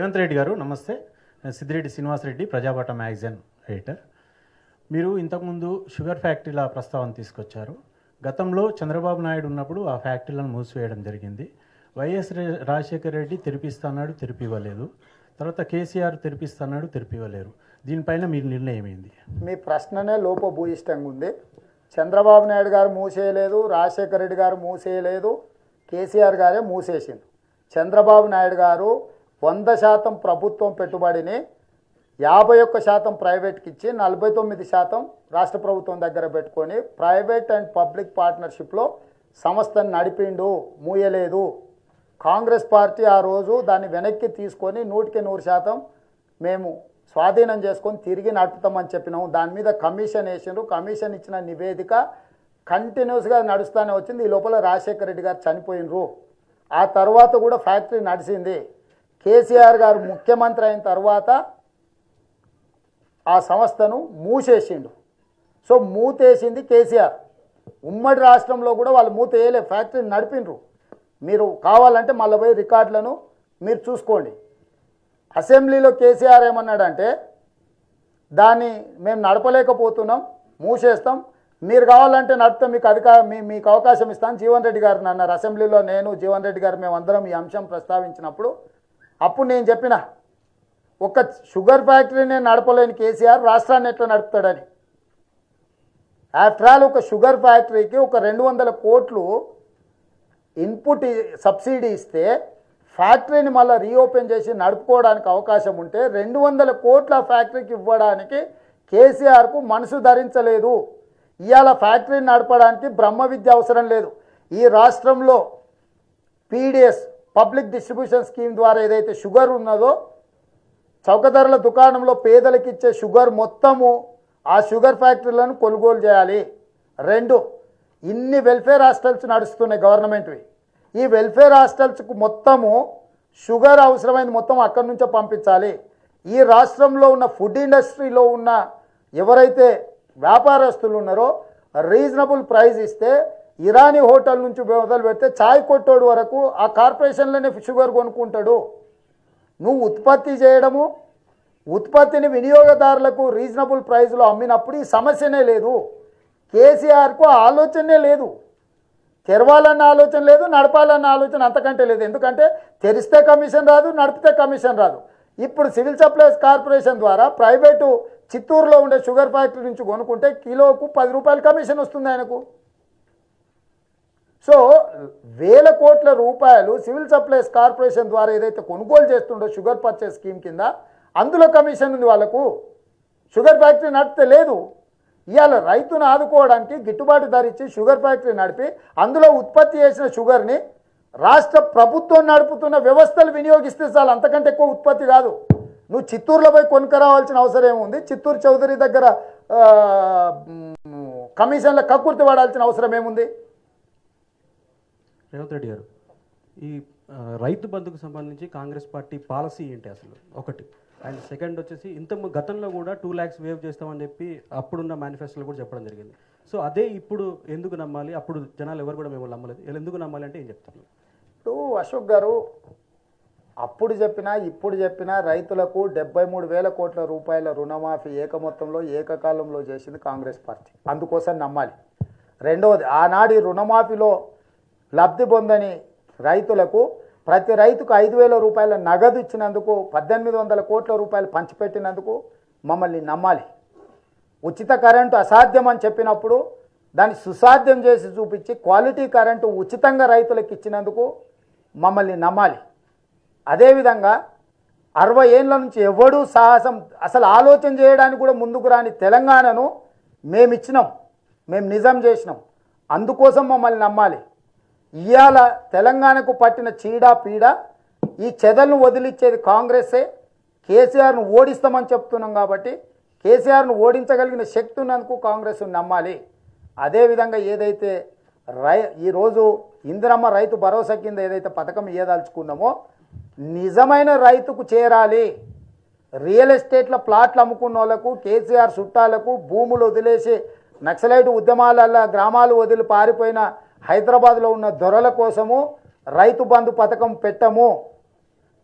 రేవంత్ రెడ్డి గారు నమస్తే నేను Siddireddy Srinivasareddy Prajapata magazine editor మీరు ఇంతకుముందు షుగర్ ఫ్యాక్టరీల ప్రస్తావన తీసుకొచ్చారు గతంలో చంద్రబాబు నాయుడు ఉన్నప్పుడు ఆ ఫ్యాక్టరీలను మూసివేయడం జరిగింది వైఎస్ రే- రాజశేఖర రెడ్డి తెరిపిస్తాన్నాడు తెరిపివ్వలేదు తర్వాత కేసీఆర్ తెరిపిస్తాన్నాడు తెరిపివ్వలేరు దీనిపైన మీ నిర్ణయం ఏంది మీ ప్రశ్ననే లోపభూయిష్టంగా ఉంది చంద్రబాబు నాయుడు గారు మూసేయలేదు రాజశేఖర రెడ్డి గారు మూసేయలేదు కేసీఆర్ గారే మూసేసిండు చంద్రబాబు నాయుడు గారు వంద శాతం ప్రభుత్వం పెట్టుబడిని యాభై ఒక్క శాతం ప్రైవేట్కి ఇచ్చి నలభై తొమ్మిది శాతం రాష్ట్ర ప్రభుత్వం దగ్గర పెట్టుకొని ప్రైవేట్ అండ్ పబ్లిక్ పార్ట్నర్షిప్లో సంస్థను నడిపిండు మూయలేదు కాంగ్రెస్ పార్టీ ఆ రోజు దాన్ని వెనక్కి తీసుకొని నూటికి నూరు శాతం మేము స్వాధీనం చేసుకొని తిరిగి నడుపుతామని చెప్పినాము దాని మీద కమిషన్ వేసిండ్రు కమిషన్ ఇచ్చిన నివేదిక కంటిన్యూస్గా నడుస్తూనే వచ్చింది ఈ లోపల రాజశేఖర రెడ్డి గారు చనిపోయినరు ఆ తర్వాత కూడా ఫ్యాక్టరీ నడిచింది కేసీఆర్ గారు ముఖ్యమంత్రి అయిన తర్వాత ఆ సంస్థను మూసేసిండు సో మూతేసింది కేసీఆర్ ఉమ్మడి రాష్ట్రంలో కూడా వాళ్ళు మూత వేయలే ఫ్యాక్టరీని నడిపిండ్రు మీరు కావాలంటే మళ్ళీ పోయి రికార్డులను మీరు చూసుకోండి అసెంబ్లీలో కేసీఆర్ ఏమన్నాడంటే దాన్ని మేము నడపలేకపోతున్నాం మూసేస్తాం మీరు కావాలంటే నడిపితే మీకు అధిక మీ మీకు అవకాశం ఇస్తాను జీవన్ రెడ్డి గారు అన్నారు అసెంబ్లీలో నేను జీవన్ రెడ్డి గారు మేమందరం ఈ అంశం ప్రస్తావించినప్పుడు అప్పుడు నేను చెప్పిన ఒక షుగర్ ఫ్యాక్టరీని నడపలేని కేసీఆర్ రాష్ట్రాన్ని ఎట్లా నడుపుతాడని ఆఫ్టర్ ఆల్ ఒక షుగర్ ఫ్యాక్టరీకి ఒక రెండు వందల కోట్లు ఇన్పుట్ ఇ- సబ్సిడీ ఇస్తే ఫ్యాక్టరీని మళ్ళీ రీఓపెన్ చేసి నడుపుకోవడానికి అవకాశం ఉంటే రెండు వందల కోట్ల ఫ్యాక్టరీకి ఇవ్వడానికి కేసీఆర్కు మనసు ధరించలేదు ఇవాళ ఫ్యాక్టరీని నడపడానికి బ్రహ్మ విద్య అవసరం లేదు ఈ రాష్ట్రంలో పీడిఎస్ పబ్లిక్ డిస్ట్రిబ్యూషన్ స్కీమ్ ద్వారా ఏదైతే షుగర్ ఉన్నదో చౌకధరల దుకాణంలో పేదలకు ఇచ్చే షుగర్ మొత్తము ఆ షుగర్ ఫ్యాక్టరీలను కొనుగోలు చేయాలి రెండు ఇన్ని వెల్ఫేర్ హాస్టల్స్ నడుస్తున్నాయి గవర్నమెంట్వి ఈ వెల్ఫేర్ హాస్టల్స్కు మొత్తము షుగర్ అవసరమైంది మొత్తం అక్కడి నుంచే పంపించాలి ఈ రాష్ట్రంలో ఉన్న ఫుడ్ ఇండస్ట్రీలో ఉన్న ఎవరైతే వ్యాపారస్తులు ఉన్నారో రీజనబుల్ ప్రైస్ ఇస్తే ఇరానీ హోటల్ నుంచి మొదలు పెడితే చాయ్ కొట్టోడు వరకు ఆ కార్పొరేషన్లోనే షుగర్ కొనుక్కుంటాడు నువ్వు ఉత్పత్తి చేయడము ఉత్పత్తిని వినియోగదారులకు రీజనబుల్ ప్రైస్లో అమ్మినప్పుడు ఈ సమస్యనే లేదు కేసీఆర్కు ఆ ఆలోచనే లేదు తెరవాలన్న ఆలోచన లేదు నడపాలన్న ఆలోచన అంతకంటే లేదు ఎందుకంటే తెరిస్తే కమిషన్ రాదు నడిపితే కమిషన్ రాదు ఇప్పుడు సివిల్ సప్లైస్ కార్పొరేషన్ ద్వారా ప్రైవేటు చిత్తూరులో ఉండే షుగర్ ఫ్యాక్టరీ నుంచి కొనుక్కుంటే కిలోకు పది రూపాయల కమిషన్ వస్తుంది ఆయనకు సో వేల కోట్ల రూపాయలు సివిల్ సప్లైస్ కార్పొరేషన్ ద్వారా ఏదైతే కొనుగోలు చేస్తుండో షుగర్ పర్చేస్ స్కీమ్ కింద అందులో కమిషన్ ఉంది వాళ్ళకు షుగర్ ఫ్యాక్టరీ నడిపితే లేదు ఇవాళ రైతును ఆదుకోవడానికి గిట్టుబాటు ధర ఇచ్చి షుగర్ ఫ్యాక్టరీ నడిపి అందులో ఉత్పత్తి చేసిన షుగర్ని రాష్ట్ర ప్రభుత్వం నడుపుతున్న వ్యవస్థలు వినియోగిస్తే చాలు అంతకంటే ఎక్కువ ఉత్పత్తి కాదు నువ్వు చిత్తూరులో పోయి కొనుక్కరావాల్సిన అవసరం ఏముంది చిత్తూరు చౌదరి దగ్గర ఆ, మ్, కమిషన్ల కక్కుర్తి పడాల్సిన అవసరం ఏముంది రేవంత్ రెడ్డి గారు ఈ ఆ, రైతు బంధుకు సంబంధించి కాంగ్రెస్ పార్టీ పాలసీ ఏంటి అసలు ఒకటి అండ్ సెకండ్ వచ్చేసి ఇంత ము- గతంలో కూడా టూ ల్యాక్స్ వేవ్ చేస్తామని చెప్పి అప్పుడున్న మేనిఫెస్టోలో కూడా చెప్పడం జరిగింది సో అదే ఇప్పుడు ఎందుకు నమ్మాలి అప్పుడు జనాలు ఎవరు కూడా మేము నమ్మలేదు వీళ్ళు ఎందుకు నమ్మాలి అంటే ఏం చెప్తారు ఇప్పుడు అశోక్ గారు అప్పుడు చెప్పినా ఇప్పుడు చెప్పినా రైతులకు డెబ్బై మూడు వేల కోట్ల రూపాయల రుణమాఫీ ఏకమొత్తంలో ఏకకాలంలో చేసింది కాంగ్రెస్ పార్టీ అందుకోసం నమ్మాలి రెండవది ఆనాడు ఈ రుణమాఫీలో లబ్ధి పొందని రైతులకు ప్రతి రైతుకు ఐదు వేల రూపాయల నగదు ఇచ్చినందుకు పద్దెనిమిది వందల కోట్ల రూపాయలు పంచిపెట్టినందుకు మమ్మల్ని నమ్మాలి ఉచిత కరెంటు అసాధ్యం అని చెప్పినప్పుడు దాన్ని సుసాధ్యం చేసి చూపించి క్వాలిటీ కరెంటు ఉచితంగా రైతులకు ఇచ్చినందుకు మమ్మల్ని నమ్మాలి అదేవిధంగా అరవై ఏళ్ళ నుంచి ఎవడూ సాహసం అసలు ఆలోచన చేయడానికి కూడా ముందుకు రాని తెలంగాణను మేము ఇచ్చినాం మేము నిజం చేసినాం అందుకోసం మమ్మల్ని నమ్మాలి ఇవాళ తెలంగాణకు పట్టిన చీడ పీడ ఈ చెదలను వదిలిచ్చేది కాంగ్రెసే కేసీఆర్ను ఓడిస్తామని చెప్తున్నాం కాబట్టి కేసీఆర్ను ఓడించగలిగిన శక్తి ఉన్నందుకు కాంగ్రెస్ నమ్మాలి అదేవిధంగా ఏదైతే రై ఈరోజు ఇందిరమ్మ రైతు భరోసా కింద ఏదైతే పథకం ఇయ్యదలుచుకున్నామో నిజమైన రైతుకు చేరాలి రియల్ ఎస్టేట్ల ప్లాట్లు అమ్ముకున్న వాళ్ళకు కేసీఆర్ చుట్టాలకు భూములు వదిలేసి నక్సలైట్ ఉద్యమాల గ్రామాలు వదిలి పారిపోయిన హైదరాబాద్లో ఉన్న దొరల కోసము రైతు బంధు పథకం పెట్టము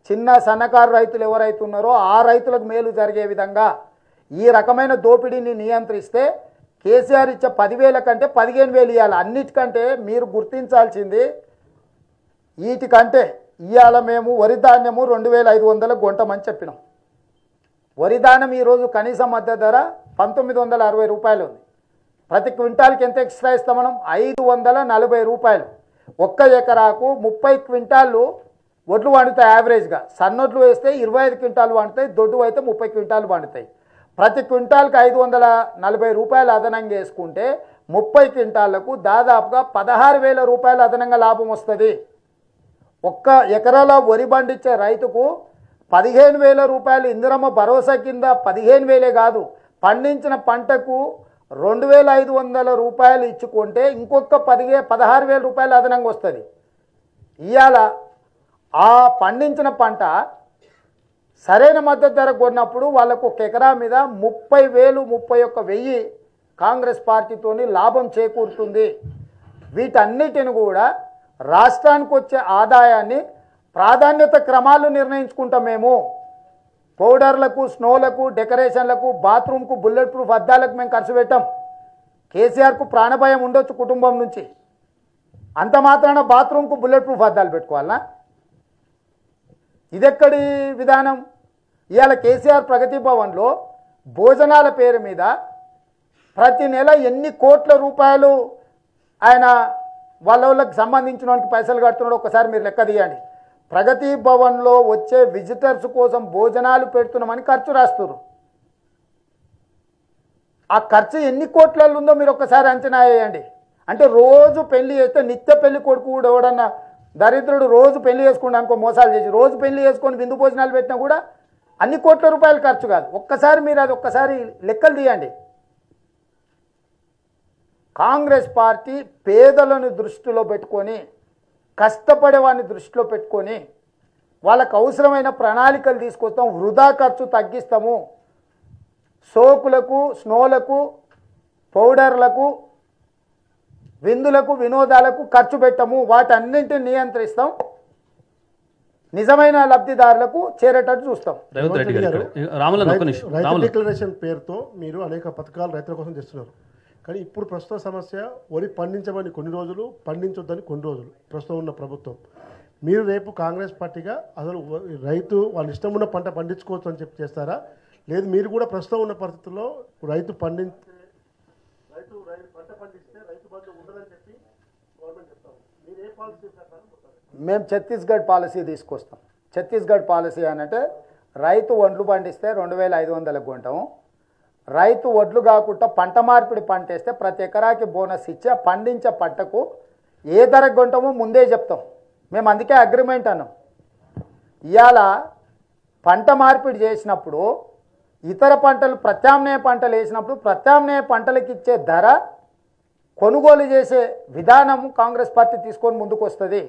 చిన్న సన్నకారు రైతులు ఎవరైతే ఉన్నారో ఆ రైతులకు మేలు జరిగే విధంగా ఈ రకమైన దోపిడీని నియంత్రిస్తే కేసీఆర్ ఇచ్చే పదివేల కంటే పదిహేను వేలు ఇవ్వాలి అన్నిటికంటే మీరు గుర్తించాల్సింది వీటికంటే ఇవాళ మేము వరి ధాన్యము రెండు వేల ఐదు వందలకు కొంటామని చెప్పినాం వరి ధాన్యం ఈరోజు కనీస మద్దతు ధర పంతొమ్మిది వందల అరవై రూపాయలు ఉంది ప్రతి క్వింటాల్కి ఎంత ఎక్స్ట్రా ఇస్తాం మనం ఐదు వందల నలభై రూపాయలు ఒక్క ఎకరాకు ముప్పై క్వింటాళ్ళు వడ్లు వండుతాయి యావరేజ్గా సన్నొడ్లు వేస్తే ఇరవై ఐదు క్వింటాలు వండుతాయి దొడ్డు అయితే ముప్పై క్వింటాలు వండుతాయి ప్రతి క్వింటాల్కి ఐదు వందల నలభై రూపాయలు అదనంగా వేసుకుంటే ముప్పై క్వింటాళ్లకు దాదాపుగా పదహారు వేల రూపాయలు అదనంగా లాభం వస్తుంది ఒక్క ఎకరాలో వరి పండించే రైతుకు పదిహేను వేల రూపాయలు ఇందిరమ్మ భరోసా కింద పదిహేను వేలే కాదు పండించిన పంటకు రెండు వేల ఐదు వందల రూపాయలు ఇచ్చుకుంటే ఇంకొక పదిహే పదహారు వేల రూపాయలు అదనంగా వస్తుంది ఇవాళ ఆ పండించిన పంట సరైన మద్దతు ధర కొన్నప్పుడు వాళ్ళకు ఒక ఎకరా మీద ముప్పై వేలు ముప్పై ఒక్క వెయ్యి కాంగ్రెస్ పార్టీతోని లాభం చేకూరుతుంది వీటన్నిటిని కూడా రాష్ట్రానికి వచ్చే ఆదాయాన్ని ప్రాధాన్యత క్రమాలు నిర్ణయించుకుంటాం మేము పౌడర్లకు స్నోలకు డెకరేషన్లకు బాత్రూమ్కు బుల్లెట్ ప్రూఫ్ అద్దాలకు మేము ఖర్చు పెట్టాం కేసీఆర్కు ప్రాణభయం ఉండొచ్చు కుటుంబం నుంచి అంత మాత్రాన బాత్రూమ్కు బుల్లెట్ ప్రూఫ్ అద్దాలు పెట్టుకోవాలనా ఇదెక్కడి విధానం ఇవాళ కేసీఆర్ ప్రగతి భవన్లో భోజనాల పేరు మీద ప్రతి నెల ఎన్ని కోట్ల రూపాయలు ఆయన వాళ్ళ వాళ్ళకి సంబంధించిన వానికి పైసలు కడుతున్నాడు ఒకసారి మీరు లెక్క తీయండి ప్రగతి భవన్లో వచ్చే విజిటర్స్ కోసం భోజనాలు పెడుతున్నామని ఖర్చు రాస్తున్నారు ఆ ఖర్చు ఎన్ని కోట్లలో ఉందో మీరు ఒక్కసారి అంచనా వేయండి అంటే రోజు పెళ్లి చేస్తే నిత్య పెళ్లి కొడుకు కూడా ఎవడన్నా దరిద్రుడు రోజు పెళ్లి చేసుకుంటా అనుకో మోసాలు చేసి రోజు పెళ్లి చేసుకొని విందు భోజనాలు పెట్టినా కూడా అన్ని కోట్ల రూపాయలు ఖర్చు కాదు ఒక్కసారి మీరు అది ఒక్కసారి లెక్కలు తీయండి కాంగ్రెస్ పార్టీ పేదలను దృష్టిలో పెట్టుకొని కష్టపడేవాడిని దృష్టిలో పెట్టుకొని వాళ్ళకు అవసరమైన ప్రణాళికలు తీసుకొస్తాం వృధా ఖర్చు తగ్గిస్తాము సోకులకు స్నోలకు పౌడర్లకు విందులకు వినోదాలకు ఖర్చు పెట్టము వాటన్నింటిని నియంత్రిస్తాం నిజమైన లబ్ధిదారులకు చేరేటట్టు చూస్తాం రేవంత్ రెడ్డి గారు ఇక్కడ రాములను ఒక్క నిమిషం రైతు రాములు డిక్లరేషన్ పేరుతో మీరు అనేక పథకాలు రైతుల కోసం చేస్తున్నారు కానీ ఇప్పుడు ప్రస్తుత సమస్య వరి పండించమని కొన్ని రోజులు పండించొద్దని కొన్ని రోజులు ప్రస్తుతం ఉన్న ప్రభుత్వం మీరు రేపు కాంగ్రెస్ పార్టీగా అసలు వ- రైతు వాళ్ళ ఇష్టం ఉన్న పంట పండించుకోవచ్చు అని చెప్పి చేస్తారా లేదు మీరు కూడా ప్రస్తుతం ఉన్న పరిస్థితుల్లో రైతు పండి రైతు రైతు పంట పండిస్తే రైతు బంధు ఉండదని చెప్పి గవర్నమెంట్ చెప్తాము మీరు ఏ పాలసీ ప్రకారం పోతారు? మేము ఛత్తీస్గఢ్ పాలసీ తీసుకొస్తాం ఛత్తీస్గఢ్ పాలసీ అనంటే రైతు వడ్లు పండిస్తే రెండు వేల ఐదు వందలకు కొంటాము రైతు వడ్లు కాకుండా పంట మార్పిడి పంట వేస్తే ప్రతి ఎకరాకి బోనస్ ఇచ్చి ఆ పండించే పంటకు ఏ ధరకు కొంటామో ముందే చెప్తాం మేము అందుకే అగ్రిమెంట్ అన్నాం ఇవాళ పంట మార్పిడి చేసినప్పుడు ఇతర పంటలు ప్రత్యామ్నాయ పంటలు వేసినప్పుడు ప్రత్యామ్నాయ పంటలకు ఇచ్చే ధర కొనుగోలు చేసే విధానం కాంగ్రెస్ పార్టీ తీసుకొని ముందుకు వస్తుంది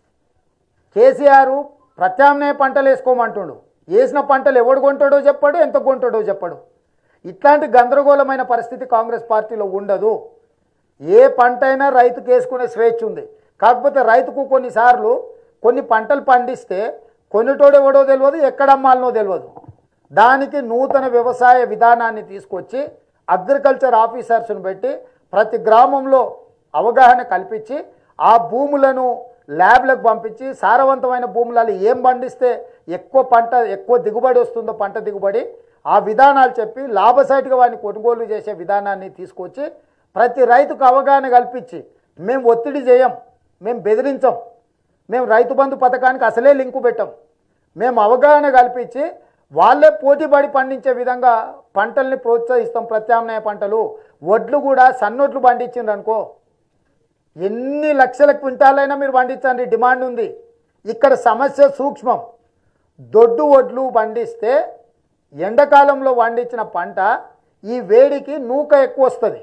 కేసీఆర్ ప్రత్యామ్నాయ పంటలు వేసుకోమంటుండు వేసిన పంటలు ఎవడు కొంటాడో చెప్పాడు ఎంత కొంటాడో చెప్పాడు ఇట్లాంటి గందరగోళమైన పరిస్థితి కాంగ్రెస్ పార్టీలో ఉండదు ఏ పంట అయినా రైతుకు వేసుకునే స్వేచ్ఛ ఉంది కాకపోతే రైతుకు కొన్నిసార్లు కొన్ని పంటలు పండిస్తే కొన్నిటోడు ఎవడో తెలియదు ఎక్కడ అమ్మాలనో తెలియదు దానికి నూతన వ్యవసాయ విధానాన్ని తీసుకొచ్చి అగ్రికల్చర్ ఆఫీసర్స్ను పెట్టి ప్రతి గ్రామంలో అవగాహన కల్పించి ఆ భూములను ల్యాబ్లకు పంపించి సారవంతమైన భూములలో ఏం పండిస్తే ఎక్కువ పంట ఎక్కువ దిగుబడి వస్తుందో పంట దిగుబడి ఆ విధానాలు చెప్పి లాభసాటిగా వాడిని కొనుగోలు చేసే విధానాన్ని తీసుకొచ్చి ప్రతి రైతుకు అవగాహన కల్పించి మేము ఒత్తిడి చేయం మేము బెదిరించాం మేము రైతు బంధు పథకానికి అసలే లింకు పెట్టాం మేము అవగాహన కల్పించి వాళ్ళే పోటీపడి పండించే విధంగా పంటల్ని ప్రోత్సహిస్తాం ప్రత్యామ్నాయ పంటలు వడ్లు కూడా సన్నొడ్లు పండించిండ్రు అనుకో ఎన్ని లక్షల క్వింటాలైనా మీరు పండించండి డిమాండ్ ఉంది ఇక్కడ సమస్య సూక్ష్మం దొడ్డు వడ్లు పండిస్తే ఎండాకాలంలో పండించిన పంట ఈ వేడికి నూక ఎక్కువ వస్తుంది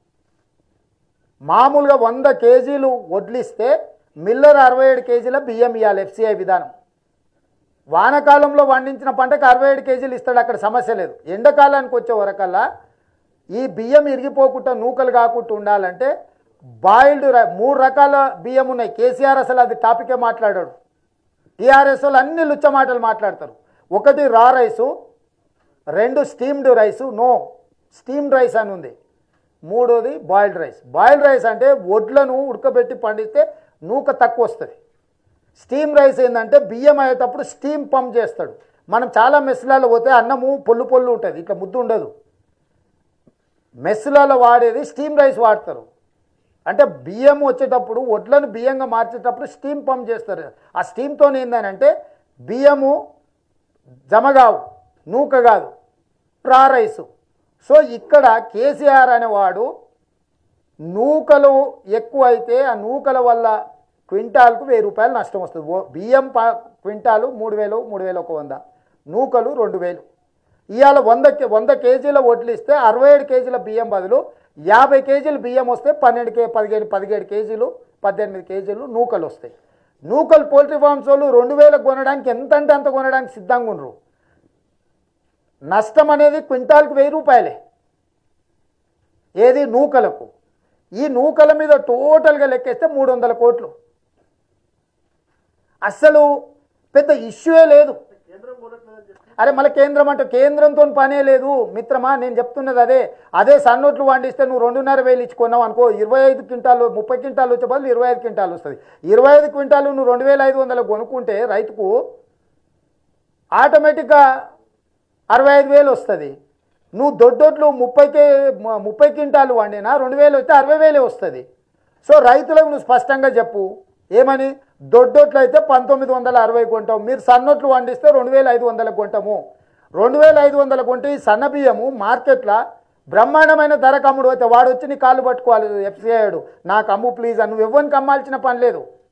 మామూలుగా వంద కేజీలు వడ్లిస్తే మిల్లర్ అరవై ఏడు కేజీల బియ్యం ఇవ్వాలి ఎఫ్సిఐ విధానం వానకాలంలో పండించిన పంటకు అరవై ఏడు కేజీలు ఇస్తాడు అక్కడ సమస్య లేదు ఎండాకాలానికి వచ్చే వరకల్లా ఈ బియ్యం ఇరిగిపోకుండా నూకలు కాకుండా ఉండాలంటే బాయిల్డ్ రై- మూడు రకాల బియ్యం ఉన్నాయి కేసీఆర్ అసలు అది టాపికే మాట్లాడాడు టీఆర్ఎస్ వాళ్ళు అన్ని లుచ్చ మాటలు మాట్లాడతారు ఒకటి రా రైసు రెండు steamed rice no steamed rice అని ఉంది మూడోది బాయిల్డ్ రైస్ బాయిల్డ్ రైస్ అంటే వడ్లను ఉడకబెట్టి పండిస్తే నూక తక్కువ వస్తుంది స్టీమ్ రైస్ ఏంటంటే బియ్యం అయ్యేటప్పుడు స్టీమ్ పంప్ చేస్తాడు మనం చాలా మెస్సులలో పోతే అన్నము పొల్లు పొల్లు ఉంటుంది ఇట్లా ముద్దు ఉండదు మెస్సులలో వాడేది స్టీమ్ రైస్ వాడతారు అంటే బియ్యం వచ్చేటప్పుడు వడ్లను బియ్యంగా మార్చేటప్పుడు స్టీమ్ పంప్ చేస్తారు ఆ స్టీమ్తో ఏందనంటే బియ్యము జమ కావు నూక కాదు రా రైసు సో ఇక్కడ కేసీఆర్ అనేవాడు నూకలు ఎక్కువ అయితే ఆ నూకల వల్ల క్వింటాల్కు వెయ్యి రూపాయలు నష్టం వస్తుంది ఓ బియ్యం పా క్వింటాలు మూడు వేలు మూడు వేలు ఒక వంద నూకలు రెండు వేలు ఇవాళ వంద కే- వంద కేజీల వడ్లు ఇస్తే అరవై ఏడు కేజీల బియ్యం బదులు యాభై కేజీలు బియ్యం వస్తే పన్నెండు కే పదిహేను పదిహేడు కేజీలు పద్దెనిమిది కేజీలు నూకలు వస్తాయి నూకలు పోల్ట్రీ ఫార్మ్స్ వాళ్ళు రెండు వేలకు కొనడానికి ఎంత అంటే అంత కొనడానికి సిద్ధంగా ఉండరు నష్టం అనేది క్వింటాల్కి వెయ్యి రూపాయలే ఏది నూకలకు ఈ నూకల మీద టోటల్గా లెక్కేస్తే మూడు వందల కోట్లు అస్సలు పెద్ద ఇష్యూయే లేదు అరే మళ్ళీ కేంద్రం అంటే కేంద్రంతో పనే లేదు మిత్రమా నేను చెప్తున్నది అదే అదే సన్నోట్లు వండిస్తే నువ్వు రెండున్నర వేలు ఇచ్చుకున్నావు అనుకో ఇరవై ఐదు క్వింటాలు ముప్పై క్వింటాలు వచ్చే బదులు ఇరవై ఐదు క్వింటాలు వస్తుంది ఇరవై ఐదు క్వింటాలు నువ్వు రెండు వేల ఐదు వందలు కొనుక్కుంటే రైతుకు ఆటోమేటిక్గా అరవై ఐదు వేలు వస్తుంది నువ్వు దొడ్డొడ్లు ముప్పైకే మ- ముప్పై క్వింటాలు వండినా రెండు వేలు వస్తే అరవై వేలే వస్తుంది సో రైతులకు నువ్వు స్పష్టంగా చెప్పు ఏమని దొడ్డొట్లు అయితే పంతొమ్మిది వందల అరవై కొంటాం మీరు సన్నొట్లు వండిస్తే రెండు వేల ఐదు వందలకు కొంటాము రెండు వేల ఐదు వందలకు కొంటే ఈ సన్న బియ్యము మార్కెట్లో బ్రహ్మాండమైన ధరకు అమ్ముడు అయితే వాడు వచ్చి నీ కాళ్ళు పట్టుకోవాలి ఎఫ్సిఐడు నాకు అమ్ము ప్లీజ్ అని నువ్వు ఎవరికి అమ్మాల్సిన పని లేదు